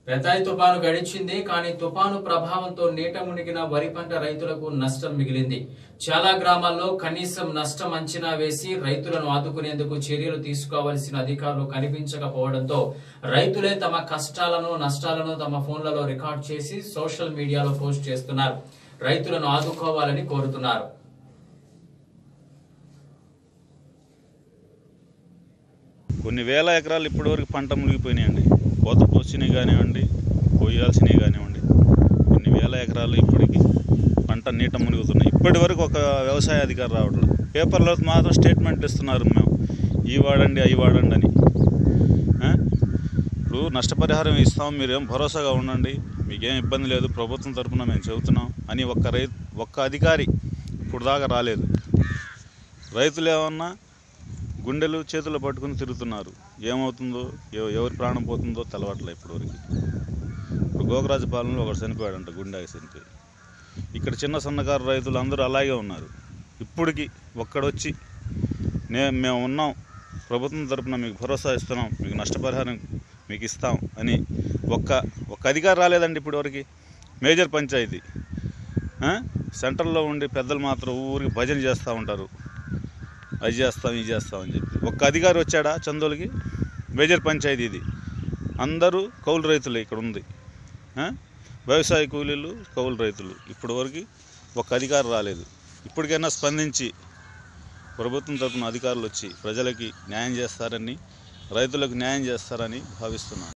పెతాయి తుపాను గడిచింది కానీ తుపాను ప్రభావంతో నీట మునిగిన వరి పంట రైతులకు నష్టం మిగిలింది చాలా గ్రామాల్లో కనీసం నష్టం అంచనా వేసి రైతులను ఆదుకునేందుకు చర్యలు తీసుకోవాల్సిన అధికారులు కనిపించకపోవడంతో రైతులే తమ కష్టాలను నష్టాలను తమ ఫోన్లలో రికార్డ్ చేసి సోషల్ మీడియాలో పోస్ట్ చేస్తున్నారు రైతులను ఆదుకోవాలని కోరుతున్నారు కొన్ని వేల ఎకరాలు ఇప్పటివరకు పంట మునిగిపోయినాయండి కోత పోసినవి కానివ్వండి కొయ్యాల్సినవి కానివ్వండి కొన్ని వేల ఎకరాలు ఇప్పటికి పంట నీట మునుగుతున్నాయి ఇప్పటి వరకు ఒక వ్యవసాయ అధికారి రావట్లేదు పేపర్లో మాత్రం స్టేట్మెంట్లు ఇస్తున్నారు మేము ఈ వాడండి అవి వాడండి అని ఆ? ఇప్పుడు నష్టపరిహారం ఇస్తాం మీరేం భరోసాగా ఉండండి మీకేం ఇబ్బంది లేదు ప్రభుత్వం తరపున మేము చెబుతున్నాం అని ఒక్క రైతు ఒక్క అధికారి ఇప్పుడు దాకా రాలేదు రైతులు ఏమన్నా గుండెలు చేతులు పట్టుకుని తిరుగుతున్నారు ఏమవుతుందో ఎవ- ఎవరి ప్రాణం పోతుందో తెలవట్లే ఇప్పటివరకు ఇప్పుడు గోకరాజు పాలనలో ఒకడు చనిపోయాడంట గుండె ఆగి చనిపోయి ఇక్కడ చిన్న సన్నకారు రైతులు అందరూ అలాగే ఉన్నారు ఇప్పటికి ఒక్కడొచ్చి నే మేము ఉన్నాం ప్రభుత్వం తరపున మీకు భరోసా ఇస్తున్నాం మీకు నష్టపరిహారం మీకు ఇస్తాం అని ఒక్క ఒక్క అధికారి రాలేదండి ఇప్పటివరకు మేజర్ పంచాయతీ ఆ? సెంట్రల్లో ఉండి పెద్దలు మాత్రం ఊరికి భజన చేస్తూ ఉంటారు అది చేస్తాం ఇది చేస్తాం అని చెప్పి ఒక్క అధికారి వచ్చాడా చందోలకి మేజర్ పంచాయతీ ఇది అందరూ కౌలు రైతులే ఇక్కడ ఉంది ఆ? వ్యవసాయ కూలీలు కౌలు రైతులు ఇప్పటి వరకు ఒక్క అధికారి రాలేదు ఇప్పటికైనా స్పందించి ప్రభుత్వం తరపున అధికారులు వచ్చి ప్రజలకి న్యాయం చేస్తారని రైతులకు న్యాయం చేస్తారని భావిస్తున్నాను